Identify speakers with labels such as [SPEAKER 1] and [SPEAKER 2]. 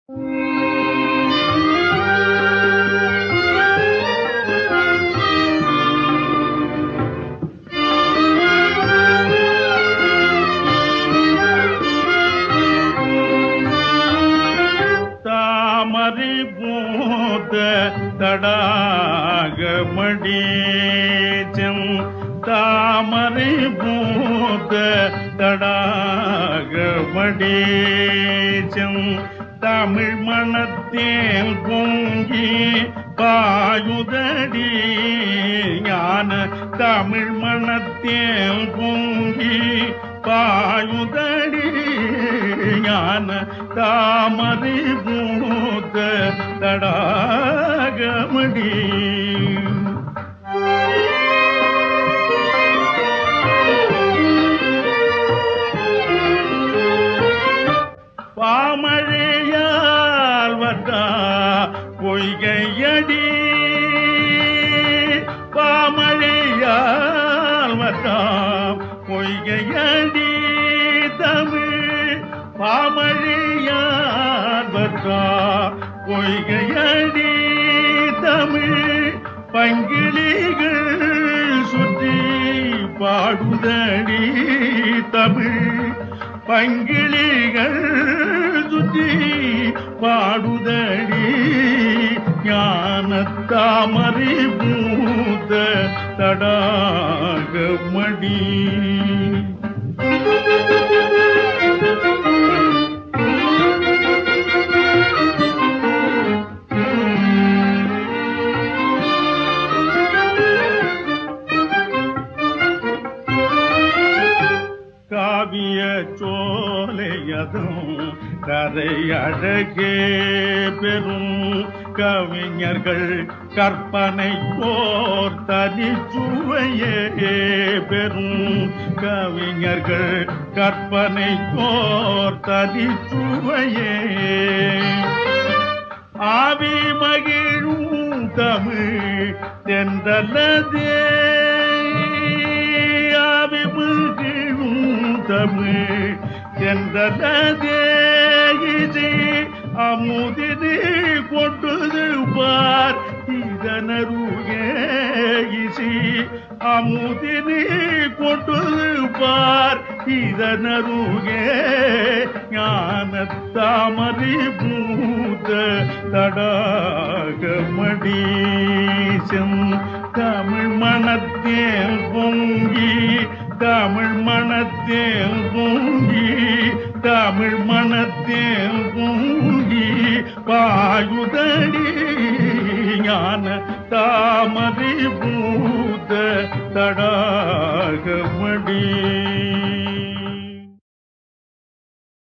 [SPEAKER 1] தாமரை பூத்த தடாகமடீச்சம் தாமரை பூத்த தடாகமடீச்சம் தமிழ் மணத்தேன் பொங்கி பாயுதடி ஞான தமிழ் மணத்தேன் பொங்கி பாயுதடி ஞான தாமரை பூத்த தடாகமடி பாமழையால் வந்தா பொய்கையடி பாமழையால் வந்தா பொய்கையடி தமிழ் பாமழையால் வந்தா பொய்கையடி தமிழ் பங்கிலிகள் சுற்றி பாடுதடி தமிழ் பங்கிலிகள் சுற்றி பாடுதடி ஞான தாமரை பூத்த தடாகமடி காவிய சோலையதும் கதை அழகே பெறும் கவிஞர்கள் கற்பனை போர் தனிச்சுவையே பெறும் கவிஞர்கள் கற்பனை போர் தனிச்சுவையே ஆவி மகிழும் தமிழ் தென்றலதே ஆவி மகிழும் தமிழ் தென்றலதே இது அமுதினே கொண்டது பார் இதனருகே இசி அமுதினே கொண்டது பார் இதனருகே ஞான தாமரை பூத்த தடாகமடீசம் தமிழ் மனத்தேன் பொங்கி தமிழ் மனத்தேன் பொங்கி தமிழ் மனத்தேன் பொங்கி பாயுதடி ஞான தாமரை பூத்த தடாகமடி